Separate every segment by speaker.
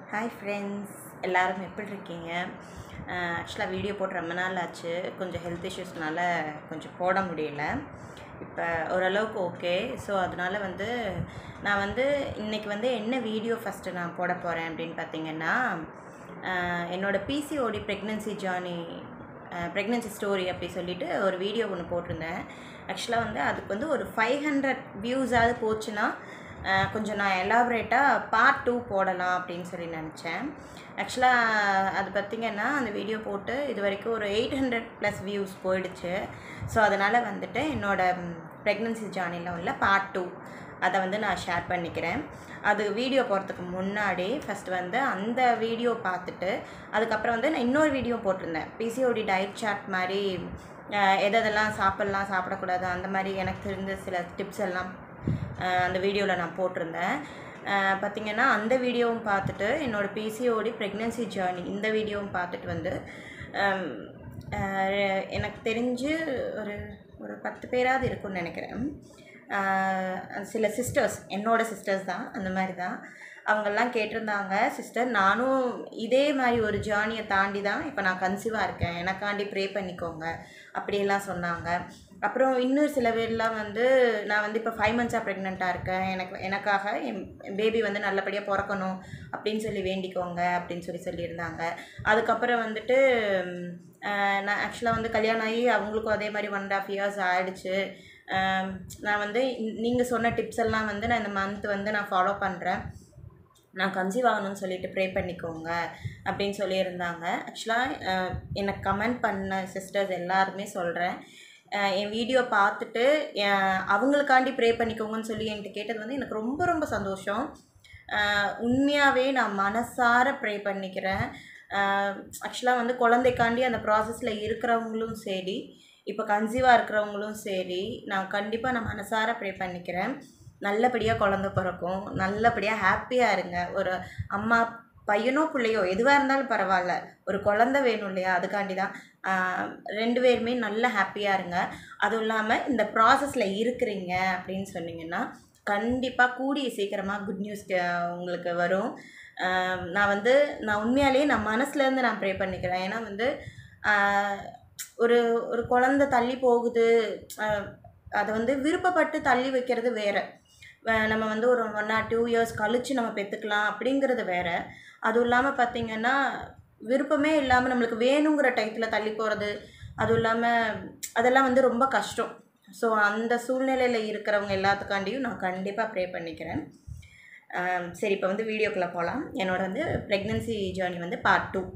Speaker 1: hi friends எல்லாரும் எப்படி இருக்கீங்க ஆக்சுவலாக வீடியோ போட்டு ரொம்ப நாள் ஆச்சு கொஞ்சம் ஹெல்த் இஷ்யூஸ்னால கொஞ்சம் போட முடியல இப்போ ஓரளவுக்கு ஓகே ஸோ அதனால வந்து நான் வந்து இன்றைக்கி வந்து என்ன வீடியோ ஃபஸ்ட்டு நான் போட போகிறேன் அப்படின்னு பார்த்தீங்கன்னா ஆஹ் என்னோடய PCOD pregnancy journey pregnancy story அப்படி சொல்லிட்டு ஒரு வீடியோ ஒன்று போட்டிருந்தேன் ஆக்சுவலாக வந்து அதுக்கு வந்து ஒரு ஃபைவ் ஹண்ட்ரட் வியூஸாவது போச்சுன்னா ஆஹ் கொஞ்சம் நான் எலாபரேட்டாக பார்ட் டூ போடலாம் அப்படின்னு சொல்லி நினச்சேன் ஆக்சுவலாக அது பார்த்திங்கன்னா அந்த வீடியோ போட்டு இது வரைக்கும் ஒரு எயிட் ஹண்ட்ரட் ப்ளஸ் வியூஸ் போயிடுச்சு ஸோ அதனால் வந்துட்டு என்னோடய ப்ரெக்னென்சி ஜேர்னியில் உள்ள பார்ட் டூ அதை வந்து நான் ஷேர் பண்ணிக்கிறேன் அது வீடியோ போகிறதுக்கு முன்னாடி ஃபஸ்ட் வந்து அந்த வீடியோ பார்த்துட்டு அதுக்கப்புறம் வந்து நான் இன்னொரு வீடியோ போட்டிருந்தேன் பிசிஓடி டயட் சார்ட் மாதிரி ஆஹ் எது எதெல்லாம் சாப்பிட்லாம் சாப்பிடக்கூடாது அந்த மாதிரி எனக்கு தெரிஞ்ச சில டிப்ஸ் எல்லாம் ஆஹ் அந்த வீடியோவில் நான் போட்டிருந்தேன் ஆஹ் பார்த்தீங்கன்னா அந்த வீடியோவும் பார்த்துட்டு என்னோடய பிசிஓடி ப்ரெக்னென்சி ஜேர்னி இந்த வீடியோவும் பார்த்துட்டு வந்து ஆம், ஆஹ் எனக்கு தெரிஞ்சு ஒரு ஒரு பத்து பேராவது இருக்கும்னு நினைக்கிறேன் ஆஹ் சில சிஸ்டர்ஸ் என்னோட சிஸ்டர்ஸ் தான் அந்த மாதிரி தான் அவங்கெல்லாம் கேட்டிருந்தாங்க சிஸ்டர் நானும் இதே மாதிரி ஒரு ஜேர்னியை தாண்டி தான் இப்போ நான் கன்சீவாக இருக்கேன் எனக்காண்டி ப்ரே பண்ணிக்கோங்க அப்படியெல்லாம் சொன்னாங்க அப்புறம் இன்னும் சில பேர்லாம் வந்து நான் வந்து இப்போ ஃபைவ் மந்த்ஸாக ப்ரெக்னெண்ட்டாக இருக்கேன் எனக்கு எனக்காக என் பேபி வந்து நல்லபடியாக பிறக்கணும் அப்படின்னு சொல்லி வேண்டிக்கோங்க அப்படின்னு சொல்லி சொல்லியிருந்தாங்க அதுக்கப்புறம் வந்துட்டு ம், ஆஹ் நான் ஆக்சுவலாக வந்து கல்யாணம் ஆகி அவங்களுக்கும் அதே மாதிரி ஒன் அண்ட் ஆஃப் இயர்ஸ் ஆயிடுச்சு ஆம், நான் வந்து நீங்கள் சொன்ன டிப்ஸ் எல்லாம் வந்து நான் இந்த மந்த் வந்து நான் ஃபாலோ பண்ணுறேன் நான் கன்சீவ் ஆகணும்னு சொல்லிட்டு ப்ரே பண்ணிக்கோங்க அப்படின்னு சொல்லியிருந்தாங்க ஆக்சுவலாக எனக்கு கமெண்ட் பண்ண சிஸ்டர்ஸ் எல்லாருமே சொல்கிறேன் என் வீடியோ பார்த்துட்டு அஹ், அவங்களுக்காண்டி ப்ரே பண்ணிக்கோங்கன்னு சொல்லி என்கிட்ட கேட்டது வந்து எனக்கு ரொம்ப ரொம்ப சந்தோஷம் அஹ், உண்மையாகவே நான் மனசார ப்ரே பண்ணிக்கிறேன் ஆக்சுவலாக வந்து குழந்தைக்காண்டி அந்த ப்ராசஸில் இருக்கிறவங்களும் சரி இப்போ கன்சீவாக இருக்கிறவங்களும் சரி நான் கண்டிப்பாக நான் மனசார ப்ரே பண்ணிக்கிறேன் நல்லபடியாக குழந்த பிறக்கும் நல்லபடியாக ஹாப்பியாக இருங்க ஒரு அம்மா பையனோ பிள்ளையோ எதுவாக இருந்தாலும் பரவாயில்ல ஒரு குழந்த வேணும் இல்லையா அதுக்காண்டி தான் ஆஹ் ரெண்டு பேருமே நல்ல ஹாப்பியாக இருங்க அதுவும் இல்லாமல் இந்த ப்ராசஸில் இருக்கிறீங்க அப்படின்னு சொன்னீங்கன்னா கண்டிப்பாக கூடிய சீக்கிரமாக குட் நியூஸ் உங்களுக்கு வரும் ஆஹ் நான் வந்து நான் உண்மையாலேயே நான் மனசுலேருந்து நான் ப்ரே பண்ணிக்கிறேன் ஏன்னா வந்து ஆஹ் ஒரு ஒரு குழந்த தள்ளி போகுது ஆஹ் அதை வந்து விருப்பப்பட்டு தள்ளி வைக்கிறது வேறு நம்ம வந்து ஒரு ஒன் ஆர் டூ இயர்ஸ் கழித்து நம்ம பெற்றுக்கலாம் அப்படிங்கிறது வேறு அதுவும் இல்லாமல் பார்த்திங்கன்னா விருப்பமே இல்லாமல் நம்மளுக்கு வேணுங்கிற டயத்தில் தள்ளி போகிறது அதுவும் இல்லாமல் அதெல்லாம் வந்து ரொம்ப கஷ்டம் ஸோ அந்த சூழ்நிலையில் இருக்கிறவங்க எல்லாத்துக்காண்டியும் நான் கண்டிப்பாக ப்ரே பண்ணிக்கிறேன் ஆம், சரி இப்போ வந்து வீடியோக்குள்ளே போகலாம் என்னோட வந்து ப்ரெக்னென்சி ஜேர்னி வந்து பார்ட் டூ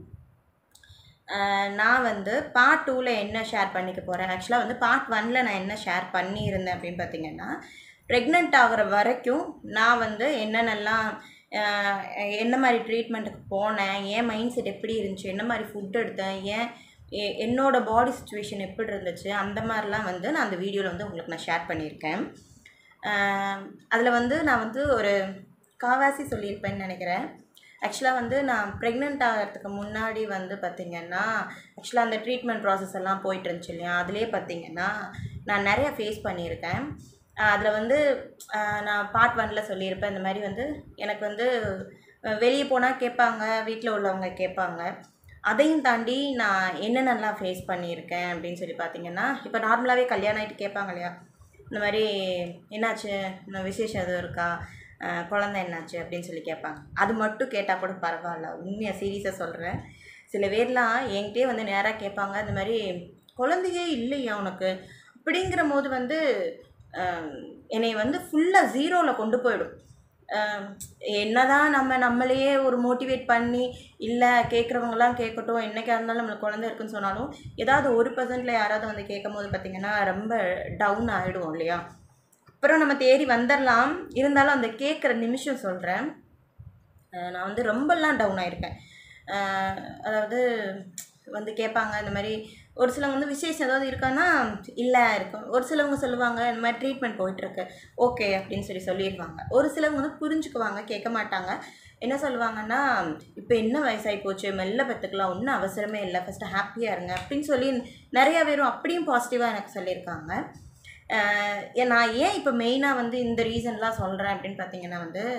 Speaker 1: நான் வந்து பார்ட் டூவில் என்ன ஷேர் பண்ணிக்க போகிறேன் ஆக்சுவலாக வந்து பார்ட் ஒனில் நான் என்ன ஷேர் பண்ணியிருந்தேன் அப்படின்னு பார்த்தீங்கன்னா ப்ரெக்னென்ட் ஆகிற வரைக்கும் நான் வந்து என்னென்னலாம் ஆஹ், என்ன மாதிரி ட்ரீட்மெண்ட்டுக்கு போனேன் ஏன் மைண்ட் செட் எப்படி இருந்துச்சு என்ன மாதிரி ஃபுட் எடுத்தேன் ஏன் எ- என்னோட பாடி சுச்சுவேஷன் எப்படி இருந்துச்சு அந்த மாதிரிலாம் வந்து நான் அந்த வீடியோவில் வந்து உங்களுக்கு நான் ஷேர் பண்ணியிருக்கேன் அதில் வந்து நான் வந்து ஒரு காவாசி சொல்லியிருப்பேன்னு நினைக்கிறேன் ஆக்சுவலாக வந்து நான் ப்ரெக்னென்ட் ஆகிறதுக்கு முன்னாடி வந்து பார்த்திங்கன்னா ஆக்சுவலாக அந்த ட்ரீட்மெண்ட் ப்ராசஸ் எல்லாம் போயிட்டு இருந்துச்சு இல்லையா அதுலேயே பார்த்திங்கன்னா நான் நிறைய ஃபேஸ் பண்ணியிருக்கேன் அதில் வந்து ஆஹ் நான் பார்ட் ஒனில் சொல்லியிருப்பேன் இந்த மாதிரி வந்து எனக்கு வந்து வெளியே போனால் கேட்பாங்க வீட்டில் உள்ளவங்க கேட்பாங்க அதையும் தாண்டி நான் என்னென்னலாம் ஃபேஸ் பண்ணியிருக்கேன் அப்படின்னு சொல்லி பார்த்தீங்கன்னா இப்போ நார்மலாகவே கல்யாணம் ஆகிட்டு கேட்பாங்க இல்லையா இந்த மாதிரி என்னாச்சு இன்னும் விசேஷம் எதுவும் இருக்கா அஹ் குழந்தை என்னாச்சு அப்படின்னு சொல்லி கேட்பாங்க அது மட்டும் கேட்டால் கூட பரவாயில்ல உண்மையாக சீரியஸாக சொல்கிறேன் சில பேர்லாம் என்கிட்டயே வந்து நேராக கேட்பாங்க இந்த மாதிரி குழந்தையே இல்லையா உனக்கு அப்படிங்கிற போது வந்து அஹ், என்னை வந்து ஃபுல்லாக ஜீரோவில் கொண்டு போயிடும் அஹ், என்னதான் நம்ம நம்மளையே ஒரு மோட்டிவேட் பண்ணி இல்லை கேட்குறவங்களாம் கேட்கட்டும் என்னைக்கா இருந்தாலும் நம்மளுக்கு குழந்தை இருக்குன்னு சொன்னாலும் ஏதாவது ஒரு பர்சன்டில் யாராவது வந்து கேட்கும் போது பார்த்திங்கன்னா ரொம்ப டவுன் ஆகிடுவோம் இல்லையா அப்புறம் நம்ம தேடி வந்துடலாம் இருந்தாலும் அந்த கேட்குற நிமிஷம் சொல்கிறேன் நான் வந்து ரொம்பலாம் டவுன் ஆயிருக்கேன் அஹ் அதாவது வந்து கேட்பாங்க இந்த மாதிரி ஒரு சிலவங்க வந்து விசேஷம் ஏதாவது இருக்கான்னா இல்லை இருக்கும் ஒரு சிலவங்க சொல்லுவாங்க இந்த மாதிரி ட்ரீட்மெண்ட் போயிட்டுருக்கு ஓகே அப்படின்னு சொல்லி சொல்லிடுவாங்க ஒரு சிலவங்க வந்து புரிஞ்சுக்குவாங்க கேட்க மாட்டாங்க என்ன சொல்லுவாங்கன்னா இப்போ என்ன வயசாகி போச்சு மெல்ல பெற்றுக்கலாம் ஒன்றும் அவசரமே இல்லை ஃபஸ்ட்டு ஹாப்பியாக இருங்க அப்படின்னு சொல்லி நிறையா பேரும் அப்படியும் பாசிட்டிவாக எனக்கு சொல்லியிருக்காங்க அஹ் ஏ- நான் ஏன் இப்போ மெயினாக வந்து இந்த ரீசன்லாம் சொல்கிறேன் அப்படின்னு பார்த்தீங்கன்னா வந்து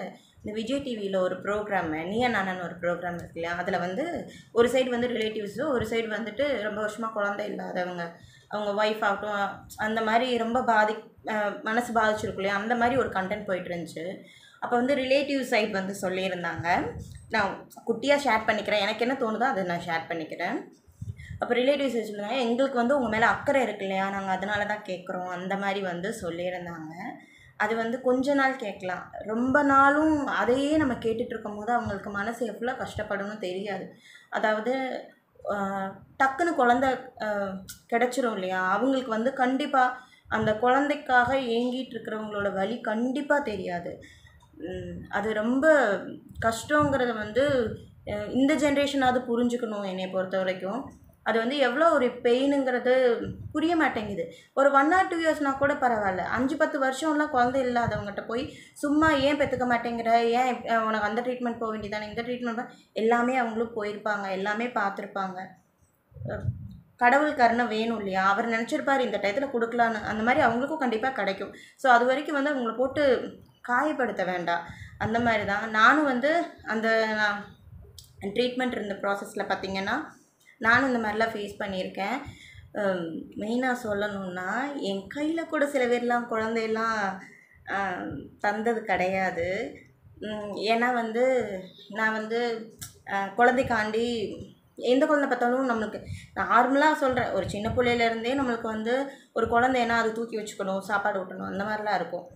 Speaker 1: இந்த விஜய் டிவியில் ஒரு ப்ரோக்ராம் நீயா நானான்னு ஒரு ப்ரோக்ராம் இருக்கு இல்லையா அதில் வந்து ஒரு சைடு வந்து ரிலேட்டிவ்ஸு ஒரு சைடு வந்துட்டு ரொம்ப வருஷமாக குழந்தை இல்லாதவங்க அவங்க ஒய்ஃப் ஆகட்டும் அந்த மாதிரி ரொம்ப பாதி அஹ் மனசு பாதிச்சிருக்கும் இல்லையா அந்த மாதிரி ஒரு கண்டென்ட் போயிட்டு இருந்துச்சு அப்போ வந்து ரிலேட்டிவ் சைட் வந்து சொல்லியிருந்தாங்க நான் குட்டியாக ஷேர் பண்ணிக்கிறேன் எனக்கு என்ன தோணுதோ அதை நான் ஷேர் பண்ணிக்கிறேன் அப்போ ரிலேட்டிவ்ஸ் சொல்லுவாங்க எங்களுக்கு வந்து உங்கள் மேலே அக்கறை இருக்கு இல்லையா நாங்கள் அதனால தான் கேட்குறோம் அந்த மாதிரி வந்து சொல்லியிருந்தாங்க அது வந்து கொஞ்ச நாள் கேட்கலாம் ரொம்ப நாளும் அதையே நம்ம கேட்டுட்டு இருக்கும்போது அவங்களுக்கு மனசு எவ்வளோ கஷ்டப்படணும்னு தெரியாது அதாவது ஆஹ், டக்குன்னு குழந்த ஆஹ், கிடைச்சிரும் இல்லையா அவங்களுக்கு வந்து கண்டிப்பாக அந்த குழந்தைக்காக ஏங்கிட்டு இருக்கிறவங்களோட வலி கண்டிப்பாக தெரியாது உம், அது ரொம்ப கஷ்டங்கிறத வந்து அஹ், இந்த ஜென்ரேஷனாவது புரிஞ்சுக்கணும் என்னை பொறுத்த வரைக்கும் அது வந்து எவ்வளோ ஒரு பெயினுங்கிறது புரிய மாட்டேங்குது ஒரு ஒன் ஆர் டூ இயர்ஸ்னால் கூட பரவாயில்ல அஞ்சு பத்து வருஷம்லாம் குழந்தை இல்லாதவங்ககிட்ட போய் சும்மா ஏன் பெற்றுக்க மாட்டேங்கிற ஏன் இப்- அஹ் உனக்கு அந்த ட்ரீட்மெண்ட் போக வேண்டியதானே இந்த ட்ரீட்மெண்ட் எல்லாமே அவங்களும் போயிருப்பாங்க எல்லாமே பார்த்துருப்பாங்க அஹ் கடவுள் கருணை வேணும் இல்லையா அவர் நினச்சிருப்பார் இந்த டயத்தில் கொடுக்கலான்னு அந்த மாதிரி அவங்களுக்கும் கண்டிப்பாக கிடைக்கும் ஸோ அது வரைக்கும் வந்து அவங்கள போட்டு காயப்படுத்த வேண்டாம் அந்த மாதிரி தான் நானும் வந்து அந்த நான் ட்ரீட்மெண்ட் இருந்த ப்ராசஸில் பார்த்தீங்கன்னா நானும் இந்த மாதிரிலாம் ஃபேஸ் பண்ணியிருக்கேன் மெயினாக சொல்லணும்னா என் கையில் கூட சில பேர்லாம் குழந்தையெல்லாம் ஆம், தந்தது கிடையாது உம், ஏன்னா வந்து நான் வந்து ஆஹ், குழந்தைக்காண்டி எந்த குழந்தை பார்த்தாலும் நம்மளுக்கு நான் நார்மலாக சொல்கிறேன் ஒரு சின்ன பிள்ளையிலேருந்தே நம்மளுக்கு வந்து ஒரு குழந்தைன்னா அது தூக்கி வச்சுக்கணும் சாப்பாடு ஊட்டணும் அந்த மாதிரிலாம் இருக்கும்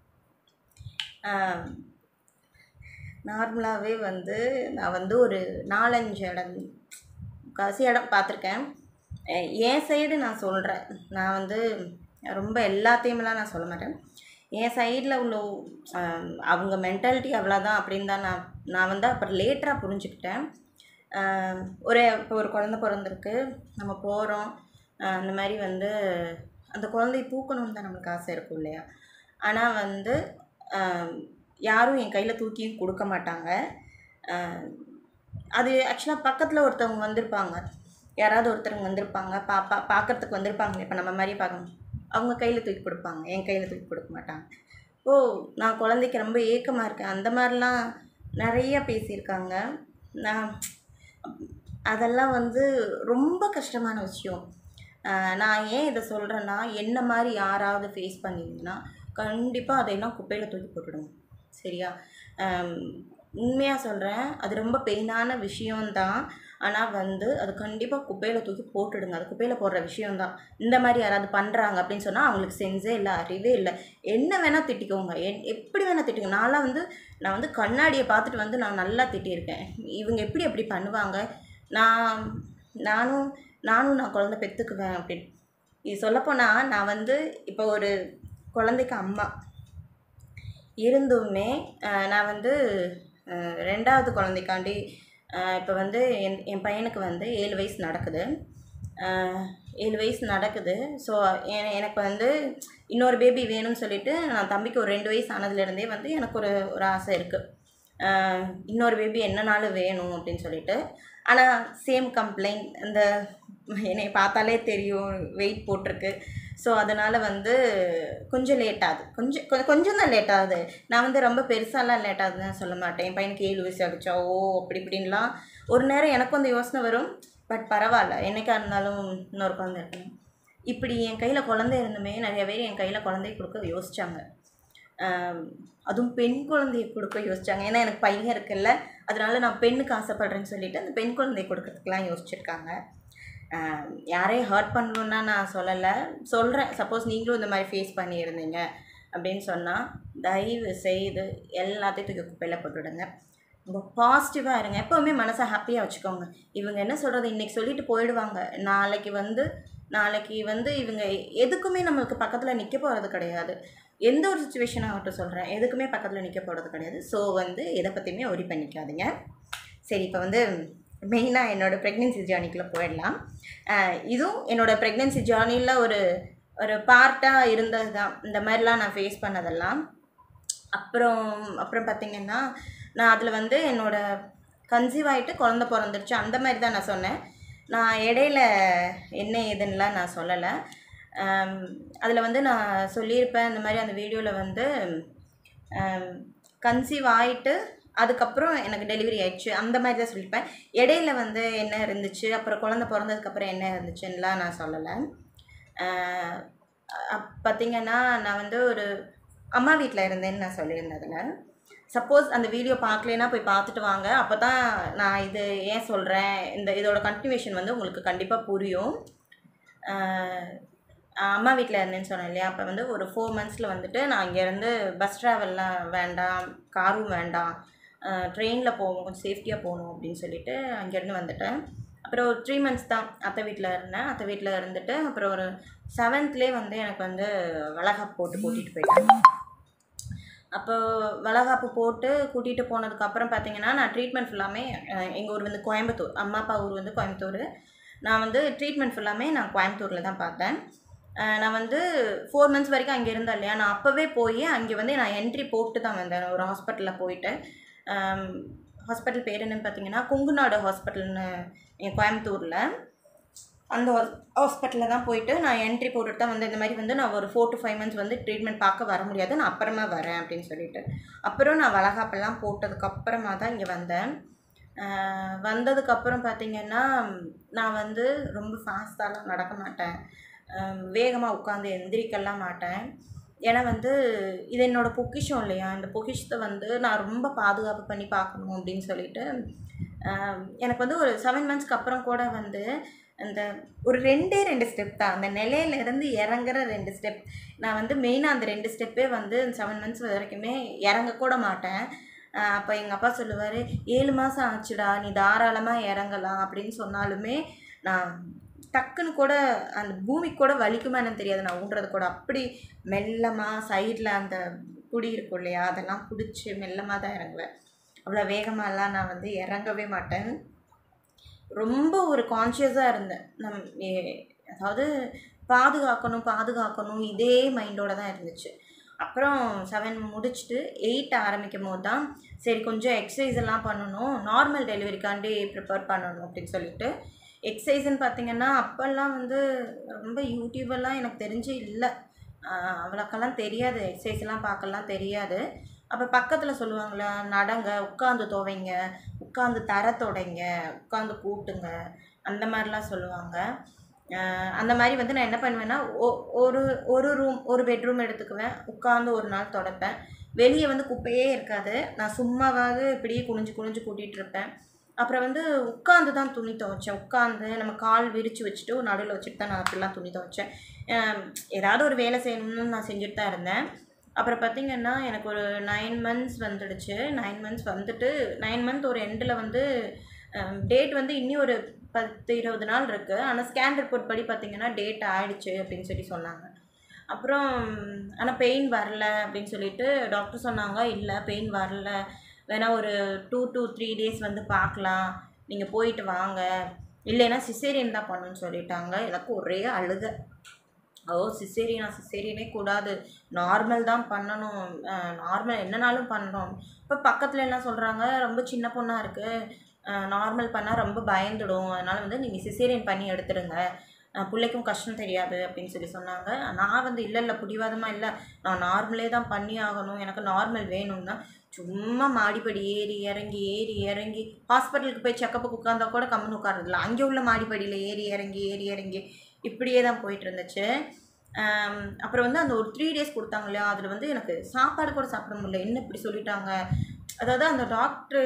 Speaker 1: நார்மலாகவே வந்து நான் வந்து ஒரு நாலஞ்சு இடம் காசி இடம் பார்த்துருக்கேன் அஹ் என் சைடு நான் சொல்கிறேன் நான் வந்து ரொம்ப எல்லாத்தையுமெல்லாம் நான் சொல்ல மாட்டேன் என் சைடில் உள்ள அஹ், அவங்க மென்டாலிட்டி அவ்வளோதான் அப்படின்னு தான் நான் நான் வந்து அப்புறம் லேட்டராக புரிஞ்சுக்கிட்டேன் அஹ், ஒரு இப்போ ஒரு குழந்த பிறந்திருக்கு நம்ம போகிறோம் அந்த மாதிரி வந்து அந்த குழந்தைய தூக்கணும்னு தான் நம்மளுக்கு ஆசை இருக்கும் இல்லையா ஆனால் வந்து அஹ், யாரும் என் கையில் தூக்கியும் கொடுக்க மாட்டாங்க அஹ், அது ஆக்சுவலாக பக்கத்தில் ஒருத்தவங்க வந்திருப்பாங்க யாராவது ஒருத்தவங்க வந்திருப்பாங்க பாப்பா பார்க்கறதுக்கு வந்திருப்பாங்க இப்போ நம்ம மாதிரி பார்க்கணும் அவங்க கையில் தூக்கி கொடுப்பாங்க என் கையில் தூக்கி கொடுக்க மாட்டாங்க ஓ நான் குழந்தைக்கு ரொம்ப ஏக்கமாக இருக்கேன் அந்த மாதிரிலாம் நிறைய பேசியிருக்காங்க நான் அதெல்லாம் வந்து ரொம்ப கஷ்டமான விஷயம் ஆஹ் நான் ஏன் இதை சொல்கிறேன்னா என்ன மாதிரி யாராவது ஃபேஸ் பண்ணியிருந்தீங்கன்னா கண்டிப்பாக அதையெல்லாம் குப்பையில் தூக்கி போட்டுடுங்க சரியா உண்மையாக சொல்கிறேன் அது ரொம்ப பெயினான விஷயம்தான் ஆனால் வந்து அது கண்டிப்பாக குப்பையில் தூக்கி போட்டுடுங்க அது குப்பையில் போடுற விஷயம்தான் இந்த மாதிரி யாராவது பண்ணுறாங்க அப்படின்னு சொன்னால் அவங்களுக்கு சென்ஸே இல்லை அறிவே இல்லை என்ன வேணால் திட்டிக்கோங்க என் எப்படி வேணால் திட்டிக்கோங்க நான்லாம் வந்து நான் வந்து கண்ணாடியை பார்த்துட்டு வந்து நான் நல்லா திட்டியிருக்கேன் இவங்க எப்படி அப்படி பண்ணுவாங்க நான் நானும் நானும் நான் குழந்தை பெற்றுக்குவேன் அப்படின்னு இது சொல்லப்போனால் நான் வந்து இப்போ ஒரு குழந்தைக்கு அம்மா இருந்துமே அஹ், நான் வந்து அஹ், ரெண்டாவது குழந்தைக்காண்டி இப்போ வந்து என் என் பையனுக்கு வந்து ஏழு வயசு நடக்குது அஹ், ஏழு வயசு நடக்குது ஸோ எனக்கு வந்து இன்னொரு பேபி வேணும்னு சொல்லிட்டு நான் தம்பிக்கு ஒரு ரெண்டு வயசு ஆனதுலேருந்தே வந்து எனக்கு ஒரு ஒரு ஆசை இருக்குது இன்னொரு பேபி என்னனாலும் வேணும் அப்படின்னு சொல்லிட்டு ஆனால் சேம் கம்ப்ளைண்ட் இந்த என்னை பார்த்தாலே தெரியும் வெயிட் போட்டிருக்கு ஸோ அதனால் வந்து கொஞ்சம் லேட் ஆகுது கொஞ்சம் கொஞ்சம் கொஞ்சம் தான் லேட் ஆகுது நான் வந்து ரொம்ப பெருசாலாம் லேட் ஆகுதுன்னு சொல்ல மாட்டேன் என் பையனுக்கு ஏழு வயசு ஆகிடுச்சா ஓ அப்படி இப்படின்லாம் ஒரு நேரம் எனக்கும் அந்த யோசனை வரும் பட் பரவாயில்ல என்னைக்கா இருந்தாலும் இன்னொரு குழந்தை இருக்கணும் இப்படி என் கையில் குழந்தை இருந்துமே நிறைய பேர் என் கையில் குழந்தை கொடுக்க யோசிச்சாங்க ஆம், அதுவும் பெண் குழந்தையை கொடுக்க யோசிச்சாங்க ஏன்னா எனக்கு பையன் இருக்குல்ல அதனால நான் பெண்ணுக்கு ஆசைப்படுறேன்னு சொல்லிட்டு அந்த பெண் குழந்தையை கொடுக்கறதுக்கெலாம் யோசிச்சிருக்காங்க ஆம், யாரையும் ஹர்ட் பண்ணணுன்னா நான் சொல்லலை சொல்கிறேன் சப்போஸ் நீங்களும் இந்த மாதிரி ஃபேஸ் பண்ணியிருந்தீங்க அப்படின்னு சொன்னால் தயவு செய்து எல்லாத்தையும் தூக்கி குப்பையில் போட்டுவிடுங்க ரொம்ப பாசிட்டிவாக இருங்க எப்போவுமே மனசை ஹாப்பியாக வச்சுக்கோங்க இவங்க என்ன சொல்கிறது இன்றைக்கி சொல்லிட்டு போயிடுவாங்க நாளைக்கு வந்து நாளைக்கு வந்து இவங்க எதுக்குமே நம்மளுக்கு பக்கத்தில் நிற்க போகிறது கிடையாது எந்த ஒரு சுச்சுவேஷன் ஆகட்டும் சொல்கிறேன் எதுக்குமே பக்கத்தில் நிற்க போகிறது கிடையாது ஸோ வந்து எதை பற்றியுமே ஒரி பண்ணிக்காதீங்க சரி இப்போ வந்து மெயினாக என்னோடய ப்ரெக்னென்சி ஜேர்னிக்குள்ளே போயிடலாம் ஆஹ் இதுவும் என்னோடய ப்ரெக்னென்சி ஜேர்னியில் ஒரு ஒரு பார்ட்டாக இருந்தது தான் இந்த மாதிரிலாம் நான் ஃபேஸ் பண்ணதெல்லாம் அப்புறம் அப்புறம் பார்த்திங்கன்னா நான் அதில் வந்து என்னோட கன்சீவ் ஆகிட்டு குழந்த பிறந்துருச்சு அந்த மாதிரி தான் நான் சொன்னேன் நான் இடையில என்ன ஏதுன்னுலாம் நான் சொல்லலை அதில் வந்து நான் சொல்லியிருப்பேன் இந்த மாதிரி அந்த வீடியோவில் வந்து ஆம், கன்சீவ் ஆகிட்டு அதுக்கப்புறம் எனக்கு டெலிவரி ஆயிடுச்சு அந்த மாதிரி தான் சொல்லியிருப்பேன் இடையில வந்து என்ன இருந்துச்சு அப்புறம் குழந்த பிறந்ததுக்கப்புறம் என்ன இருந்துச்சுன்னெலாம் நான் சொல்லலை பார்த்திங்கன்னா நான் வந்து ஒரு அம்மா வீட்டில் இருந்தேன்னு நான் சொல்லியிருந்தேன் அதில் சப்போஸ் அந்த வீடியோ பார்க்கலனா போய் பார்த்துட்டு வாங்க அப்போ தான் நான் இது ஏன் சொல்கிறேன் இந்த இதோட கண்டினியூஷன் வந்து உங்களுக்கு கண்டிப்பாக புரியும் ஆஹ் அம்மா வீட்டில் இருந்தேன்னு சொன்னேன் இல்லையா அப்போ வந்து ஒரு ஃபோர் மந்த்ஸில் வந்துட்டு நான் இங்கேருந்து பஸ் ட்ராவல்லாம் வேண்டாம் காரும் வேண்டாம் ட்ரெயினில் போவோம் கொஞ்சம் சேஃப்டியாக போகணும் அப்படின்னு சொல்லிட்டு அங்கேருந்து வந்துட்டேன் அப்புறம் ஒரு த்ரீ மந்த்ஸ் தான் அத்தை வீட்டில் இருந்தேன் அத்தை வீட்டில் இருந்துட்டு அப்புறம் ஒரு செவன்த்லேயே வந்து எனக்கு வந்து வளகாப்பு போட்டு கூட்டிகிட்டு போயிட்டாங்க அப்போ வளகாப்பு போட்டு கூட்டிகிட்டு போனதுக்கப்புறம் பார்த்தீங்கன்னா நான் ட்ரீட்மெண்ட் ஃபுல்லாமே எங்கள் ஊர் வந்து கோயம்புத்தூர் அம்மா அப்பா ஊர் வந்து கோயம்புத்தூர் நான் வந்து ட்ரீட்மெண்ட் ஃபுல்லாமே நான் கோயம்புத்தூரில் தான் பார்த்தேன் அஹ் நான் வந்து ஃபோர் மந்த்ஸ் வரைக்கும் அங்கே இருந்தேன் இல்லையா நான் அப்போவே போய் அங்கே வந்து நான் என்ட்ரி போட்டு தான் வந்தேன் ஒரு ஹாஸ்பிட்டலில் போயிட்டு ஹாஸ்பிட்டல் பேர் என்னன்னு பார்த்தீங்கன்னா கொங்குநாடு ஹாஸ்பிட்டல்னு எங்கள் கோயம்புத்தூரில் அந்த ஹாஸ்பிட்டலில் தான் போயிட்டு நான் என்ட்ரி போட்டுட்டு தான் வந்து இந்த மாதிரி வந்து நான் ஒரு ஃபோர் டு ஃபைவ் மந்த்ஸ் வந்து ட்ரீட்மெண்ட் பார்க்க வர முடியாது நான் அப்புறமா வரேன் அப்படின்னு சொல்லிட்டு அப்புறம் நான் வளகாப்பெல்லாம் போட்டதுக்கப்புறமா தான் இங்கே வந்தேன் ஆஹ் வந்ததுக்கப்புறம் பார்த்தீங்கன்னா நான் வந்து ரொம்ப ஃபாஸ்ட்டாலாம் நடக்க மாட்டேன் வேகமாக உட்காந்து எந்திரிக்கலாம் மாட்டேன் ஏன்னா வந்து இது என்னோடய பொக்கிஷம் இல்லையா இந்த பொக்கிஷத்தை வந்து நான் ரொம்ப பாதுகாப்பு பண்ணி பார்க்கணும் அப்படின்னு சொல்லிட்டு ஆஹ் எனக்கு வந்து ஒரு செவன் மந்த்ஸ்க்கு அப்புறம் கூட வந்து அந்த ஒரு ரெண்டே ரெண்டு ஸ்டெப் தான் அந்த நிலையிலேருந்து இறங்குற ரெண்டு ஸ்டெப் நான் வந்து மெயினாக அந்த ரெண்டு ஸ்டெப்பே வந்து செவன் மந்த்ஸ் வரைக்குமே இறங்கக்கூட மாட்டேன் அப்போ எங்கள் அப்பா சொல்லுவார் ஏழு மாதம் ஆச்சுடா நீ தாராளமாக இறங்கலாம் அப்படின்னு சொன்னாலுமே நான் டக்குன்னு கூட அந்த பூமிக்கு கூட வலிக்குமா என்னன்னு தெரியாது நான் ஊன்றது கூட அப்படி மெல்லமாக சைடில் அந்த குடி இருக்கும் இல்லையா அதெல்லாம் பிடிச்சி மெல்லமாக தான் இறங்குவேன் அவ்வளோ வேகமாகலாம் நான் வந்து இறங்கவே மாட்டேன் ரொம்ப ஒரு கான்ஷியஸாக இருந்தேன் நம் ஏ- அதாவது பாதுகாக்கணும் பாதுகாக்கணும் இதே மைண்டோட தான் இருந்துச்சு அப்புறம் செவன் முடிச்சுட்டு எயிட் ஆரம்பிக்கும் போது தான் சரி கொஞ்சம் எக்ஸசைஸ் எல்லாம் பண்ணணும் நார்மல் டெலிவரிக்காண்டி ப்ரிப்பேர் பண்ணணும் அப்படின்னு சொல்லிட்டு எக்ஸசைஸ்ன்னு பார்த்தீங்கன்னா அப்போல்லாம் வந்து ரொம்ப யூடியூபெல்லாம் எனக்கு தெரிஞ்சு இல்லை அவ்வளோக்கெல்லாம் தெரியாது எக்ஸசைஸ்லாம் பார்க்கலாம் தெரியாது அப்போ பக்கத்தில் சொல்லுவாங்களா நடங்க உட்காந்து துவைங்க உட்காந்து தர தொடைங்க உட்காந்து கூட்டுங்க அந்த மாதிரிலாம் சொல்லுவாங்க ஆஹ் அந்த மாதிரி வந்து நான் என்ன பண்ணுவேன்னா ஒ- ஒரு ஒரு ரூம் ஒரு பெட்ரூம் எடுத்துக்குவேன் உட்காந்து ஒரு நாள் தொடப்பேன் வெளியே வந்து குப்பையே இருக்காது நான் சும்மாவாவது இப்படியே குனிஞ்சு குனிஞ்சு கூட்டிகிட்டு இருப்பேன் அப்புறம் வந்து உட்காந்து தான் துணி துவைச்சேன் உட்காந்து நம்ம கால் விரித்து வச்சுட்டு நடுவில் வச்சுட்டு தான் நான் அப்படிலாம் துணி துவைச்சேன் ஆம், ஏதாவது ஒரு வேலை செய்யணும்னு நான் செஞ்சுட்டு தான் இருந்தேன் அப்புறம் பார்த்திங்கன்னா எனக்கு ஒரு நைன் மந்த்ஸ் வந்துடுச்சு நைன் மந்த்ஸ் வந்துட்டு நைன் மந்த் ஒரு எண்டில் வந்து டேட் வந்து இன்னி ஒரு பத்து இருபது நாள் இருக்குது ஆனால் ஸ்கேன் ரிப்போர்ட் படி பார்த்திங்கன்னா டேட் ஆயிடுச்சு அப்படின்னு சொல்லி சொன்னாங்க அப்புறம் ஆனால் பெயின் வரல அப்படின்னு சொல்லிட்டு டாக்டர் சொன்னாங்க இல்லை பெயின் வரல வேணா ஒரு டூ to த்ரீ டேஸ் வந்து பார்க்கலாம் நீங்கள் போயிட்டு வாங்க இல்லைன்னா சிசேரியன் தான் பண்ணணும்னு சொல்லிட்டாங்க எனக்கு ஒரே அழுக ஓ சிசேரியனா சிசேரியனே கூடாது நார்மல் தான் பண்ணணும் நார்மல் என்னனாலும் பண்ணணும் இப்போ பக்கத்தில் என்ன சொல்கிறாங்க ரொம்ப சின்ன பொண்ணாக இருக்குது நார்மல் பண்ணால் ரொம்ப பயந்துடும் அதனால் வந்து நீங்கள் சிசேரியன் பண்ணி எடுத்துடுங்க அஹ் பிள்ளைக்கும் கஷ்டம் தெரியாது அப்படின்னு சொல்லி சொன்னாங்க நான் வந்து இல்லை இல்லை பிடிவாதமாக இல்லை நான் நார்மலே தான் பண்ணி ஆகணும் எனக்கு நார்மல் வேணும்னா சும்மா மாடிப்படி ஏறி இறங்கி ஏறி இறங்கி ஹாஸ்பிட்டலுக்கு போய் செக்கப்புக்கு உட்காந்தா கூட கம்முன்னு உட்காரதில்ல அங்கே உள்ள மாடிப்படியில் ஏறி இறங்கி ஏறி இறங்கி இப்படியே தான் போயிட்டு இருந்துச்சு ஆம், அப்புறம் வந்து அந்த ஒரு த்ரீ டேஸ் கொடுத்தாங்க இல்லையா அதில் வந்து எனக்கு சாப்பாடு கூட சாப்பிட முடியல என்ன இப்படி சொல்லிட்டாங்க அதாவது அந்த டாக்டர்